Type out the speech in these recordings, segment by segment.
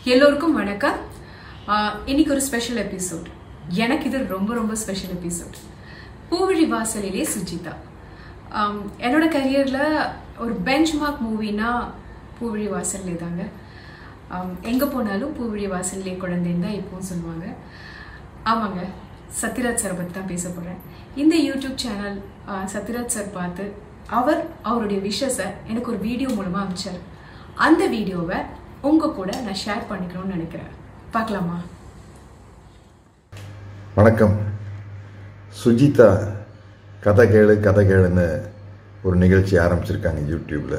எல்லோருக்கும் வணக்கம் ஆஹ் இன்னைக்கு ஒரு ஸ்பெஷல் எபிசோட் எனக்கு இது ரொம்ப ரொம்ப ஸ்பெஷல் எபிசோட் பூவிழி வாசலிலே சுஜிதா ஆம், என்னோட கரியரில் ஒரு பெஞ்ச் மார்க் மூவினா பூவிழி வாசல்லே தாங்க ஆம், எங்க போனாலும் பூவிழி வாசல்லே குழந்தைன்னு தான் இப்போவும் சொல்லுவாங்க ஆமாங்க சத்யராஜ் சார் பற்றி தான் பேச போகிறேன் இந்த யூடியூப் சேனல் சத்யராஜ் சார் பார்த்து அவர் அவருடைய விஷஸை எனக்கு ஒரு வீடியோ மூலமாக அனுப்பிச்சார் அந்த வீடியோவை உங்கள் கூட நான் ஷேர் பண்ணிக்கணும்னு நினைக்கிறேன் பார்க்கலாமா வணக்கம் சுஜிதா கதை கேளு கதை கேளுன்னு ஒரு நிகழ்ச்சி ஆரம்பிச்சிருக்காங்க யூடியூப்பில்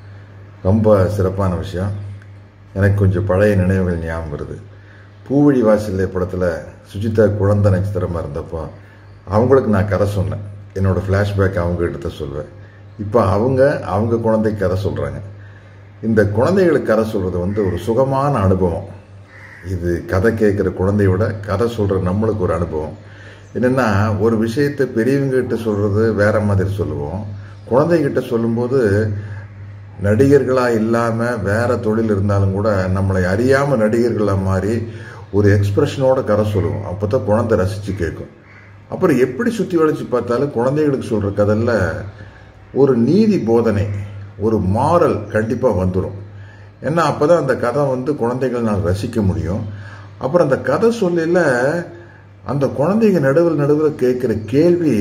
ரொம்ப சிறப்பான விஷயம் எனக்கு கொஞ்சம் பழைய நினைவுகள் ஞாபகம் வருது பூவழி வாசல்லே படத்தில் சுஜிதா குழந்தை நட்சத்திரமாக இருந்தப்போ அவங்களுக்கு நான் கதை சொன்னேன் என்னோட ஃப்ளாஷ்பேக் அவங்க கிட்ட சொல்வேன் இப்போ அவங்க அவங்க குழந்தைக்கு கதை சொல்கிறாங்க இந்த குழந்தைகளுக்கு கதை சொல்கிறது வந்து ஒரு சுகமான அனுபவம் இது கதை கேட்குற குழந்தையோட கதை சொல்கிற நம்மளுக்கு ஒரு அனுபவம் என்னென்னா ஒரு விஷயத்தை பெரியவங்ககிட்ட சொல்கிறது வேற மாதிரி சொல்லுவோம் குழந்தைகிட்ட சொல்லும்போது நடிகர்களாக இல்லாமல் வேற தொழில் இருந்தாலும் கூட நம்மளை அறியாமல் நடிகர்களாக மாதிரி ஒரு எக்ஸ்பிரஷனோட கதை சொல்லுவோம் அப்போ தான் குழந்தை ரசித்து கேட்கும் அப்புறம் எப்படி சுற்றி வளைச்சு பார்த்தாலும் குழந்தைகளுக்கு சொல்கிற கதையில் ஒரு நீதி போதனை ஒரு மாரல் கண்டிப்பாக வந்துடும் ஏன்னா அப்போ தான் அந்த கதை வந்து குழந்தைகள் நான் ரசிக்க முடியும் அப்புறம் அந்த கதை சொல்லல அந்த குழந்தைங்க நடுவில் நடுவில் கேட்குற கேள்வி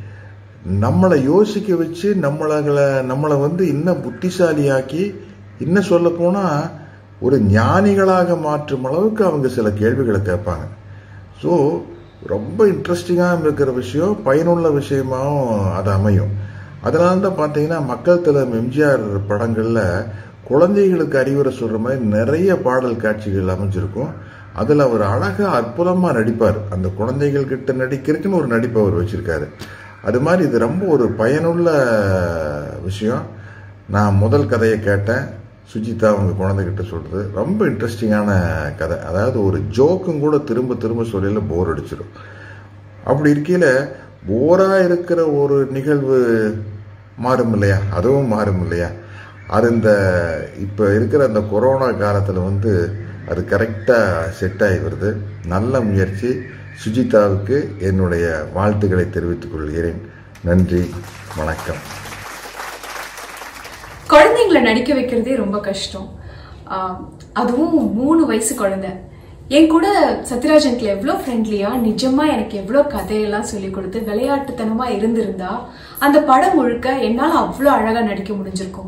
நம்மளை யோசிக்க வச்சு நம்மளை நம்மளை வந்து இன்னும் புத்திசாலியாக்கி இன்னும் சொல்ல போனால் ஒரு ஞானிகளாக மாற்றும் அளவுக்கு அவங்க சில கேள்விகளை கேட்பாங்க ஸோ ரொம்ப இன்ட்ரெஸ்டிங்காக இருக்கிற விஷயம் பயனுள்ள விஷயமாவும் அது அமையும் அதனால தான் பார்த்தீங்கன்னா மக்கள் தலைவர் எம்ஜிஆர் படங்களில் குழந்தைகளுக்கு அறிவுரை சொல்கிற மாதிரி நிறைய பாடல் காட்சிகள் அமைஞ்சிருக்கும் அதில் அவர் அழகாக அற்புதமாக நடிப்பார் அந்த குழந்தைகள் கிட்ட நடிக்கிறதுக்குன்னு ஒரு நடிப்பை அவர் வச்சிருக்காரு அது மாதிரி இது ரொம்ப ஒரு பயனுள்ள விஷயம் நான் முதல் கதையை கேட்டேன் சுஜிதா அவங்க குழந்தைகிட்ட சொல்கிறது ரொம்ப இன்ட்ரெஸ்டிங்கான கதை அதாவது ஒரு ஜோக்கும் கூட திரும்ப திரும்ப சொல்லல போர் அடிச்சிடும் அப்படி இருக்கையில் போராக இருக்கிற ஒரு நிகழ்வு மாறும் இல்லையா அதுவும் மாறும் இல்லையா அது இந்த இப்போ இருக்கிற அந்த கொரோனா காலத்தில் வந்து அது கரெக்டாக செட் ஆகி வருது நல்ல முயற்சி சுஜிதாவுக்கு என்னுடைய வாழ்த்துக்களை தெரிவித்துக் கொள்கிறேன் நன்றி வணக்கம் குழந்தைங்களை நடிக்க வைக்கிறதே ரொம்ப கஷ்டம் ஆம், அதுவும் மூணு வயசு குழந்தை என் கூட சத்யராஜ் அங்கிள் எவ்வளோ ஃப்ரெண்ட்லியா நிஜமா எனக்கு எவ்வளோ கதையெல்லாம் சொல்லி கொடுத்து விளையாட்டுத்தனமா இருந்திருந்தா அந்த படம் முழுக்க என்னால் அவ்வளோ அழகா நடிக்க முடிஞ்சிருக்கும்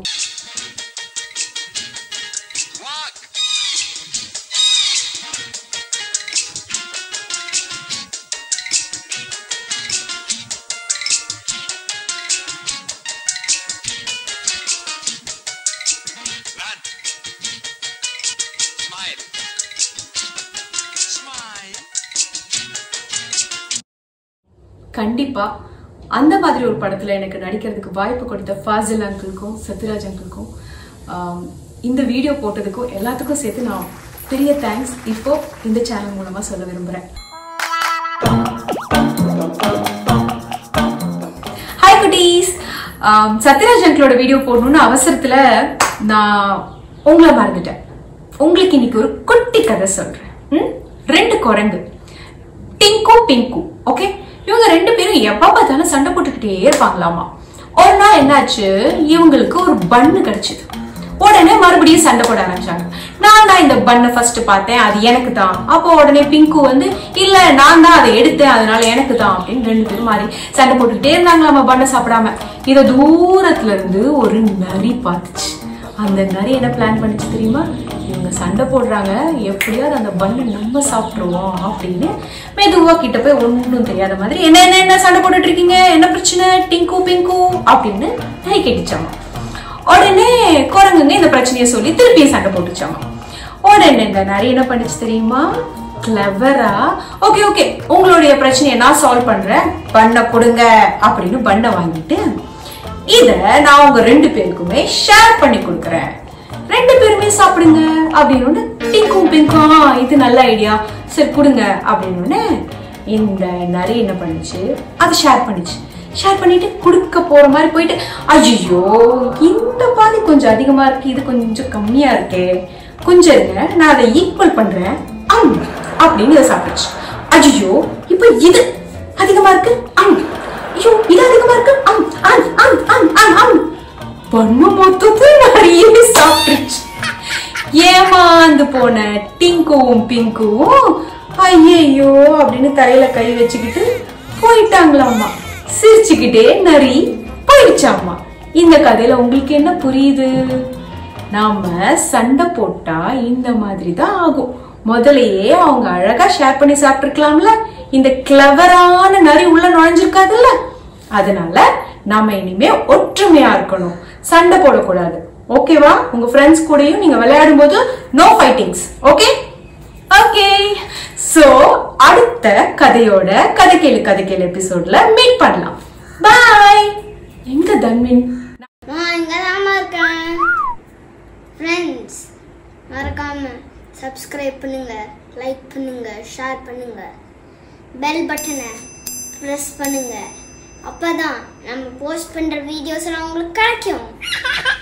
Run. Smile. Smile. கண்டிப்பா அந்த மாதிரி ஒரு படத்துல எனக்கு நடிக்கிறதுக்கு வாய்ப்பு கொடுத்த ஃபாசில் அங்கிளுக்கும் சத்யராஜ் அங்கிளுக்கும் ஆம், இந்த வீடியோ போட்டதுக்கும் எல்லாத்துக்கும் சேர்த்து நான் பெரிய தேங்க்ஸ் இப்போ இந்த சேனல் மூலமா சொல்ல விரும்புறேன் ஹாய் குட்டீஸ் சத்யராஜ் அங்கிளோட வீடியோ போடணும்னு அவசரத்துல நான் உங்களை மறந்துட்டேன் உங்களுக்கு இன்னைக்கு ஒரு குட்டி கதை சொல்றேன் ம்? ரெண்டு குரங்கு டிங்கு பிங்கு ஓகே இவங்க ரெண்டு பேரும் எப்ப பார்த்தாலும் சண்டை போட்டுக்கிட்டே இருப்பாங்களாமா ஒரு நாள் என்னாச்சு இவங்களுக்கு ஒரு பன்னு கிடைச்சது உடனே மறுபடியும் சண்டை போட ஆரம்பிச்சாங்க நான் தான் இந்த பண்ணை ஃபர்ஸ்ட் பார்த்தேன் அது எனக்கு தான் அப்போ உடனே பிங்கு வந்து இல்ல நான் தான் அதை எடுத்தேன் அதனால எனக்கு தான் அப்படின்னு ரெண்டு பேரும் மாறி சண்டை போட்டுக்கிட்டே இருந்தாங்களாமா பண்ணை சாப்பிடாம இதை தூரத்துல இருந்து ஒரு நரி பார்த்துச்சு அந்த நரி என்ன பிளான் பண்ணிச்சு தெரியுமா இவங்க சண்டை போடுறாங்க எப்படியாவது அந்த பண்ணை நம்ம சாப்பிட்ருவோம் அப்படின்னு மெதுவா கிட்ட போய் ஒன்றும் தெரியாத மாதிரி என்ன என்ன என்ன சண்டை போட்டுட்டு இருக்கீங்க என்ன பிரச்சனை டிங்கு பிங்கு அப்படின்னு நரி கேட்டுச்சாமா உடனே குரங்குங்க இந்த பிரச்சனையை சொல்லி திருப்பியும் சண்டை போட்டுச்சாமா உடனே இந்த நரி என்ன பண்ணுச்சு தெரியுமா கிளவரா ஓகே ஓகே உங்களுடைய பிரச்சனையை நான் சால்வ் பண்றேன் பண்ண கொடுங்க அப்படின்னு பண்ணை வாங்கிட்டு இத நான் உங்க ரெண்டு பேருக்குமே ஷேர் பண்ணி கொடுக்கறேன் ரெண்டு பேருமே சாப்பிடுங்க அப்படின்னு டிங்கும் பிங்கும் "ஆ, இது நல்ல ஐடியா சரி கொடுங்க அப்படின்னு இந்த நரி என்ன பண்ணுச்சு அதை ஷேர் பண்ணுச்சு ஷேர் பண்ணிட்டு கொடுக்க போற மாதிரி போயிட்டு ஐயோ இந்த பாதி கொஞ்சம் அதிகமா இருக்கு இது கொஞ்சம் கம்மியா இருக்கே கொஞ்சம் இருங்க நான் அதை ஈக்குவல் பண்றேன் அம் அப்படின்னு இதை சாப்பிட்டுச்சு ஐயோ இப்போ இது அதிகமா இருக்கு அம் ஐயோ இது அதிகமா இருக்கு அம் அம் அம் அம் அம் அம் பண்ணு மொத்தத்தை நிறைய சாப்பிட்டுச்சு ஏமாந்து போன டிங்குவும் பிங்குவும் ஐயையோ அப்படின்னு தலையில கை வச்சுக்கிட்டு போயிட்டாங்களாமா சிரிச்சுக்கிட்டே நரி போயிடுச்சாமா இந்த கதையில உங்களுக்கு என்ன புரியுது நாம சண்டை போட்டா இந்த மாதிரி தான் ஆகும் முதலையே அவங்க அழகா ஷேர் பண்ணி சாப்பிட்டுருக்கலாம்ல இந்த கிளவரான நரி உள்ள நுழைஞ்சிருக்காதுல்ல அதனால நாம இனிமே ஒற்றுமையா இருக்கணும் சண்டை போடக்கூடாது ஓகேவா உங்க ஃப்ரெண்ட்ஸ் கூடயும் நீங்க விளையாடும் போது no fightings okay okay so அடுத்த கதையோட கதை கேளு கதை கேளு எபிசோட்ல மீட் பண்ணலாம் பாய் எங்க தன்வின் நான் இங்கே தாம்மா இருக்கேன் ஃப்ரெண்ட்ஸ் மறக்காம சப்ஸ்கிரைப் பண்ணுங்க லைக் பண்ணுங்க ஷேர் பண்ணுங்க பெல் பட்டனை ப்ரெஸ் பண்ணுங்க அப்பதான் நம்ம போஸ்ட் பண்ற வீடியோஸ் எல்லாம் உங்களுக்கு கிடைக்கும்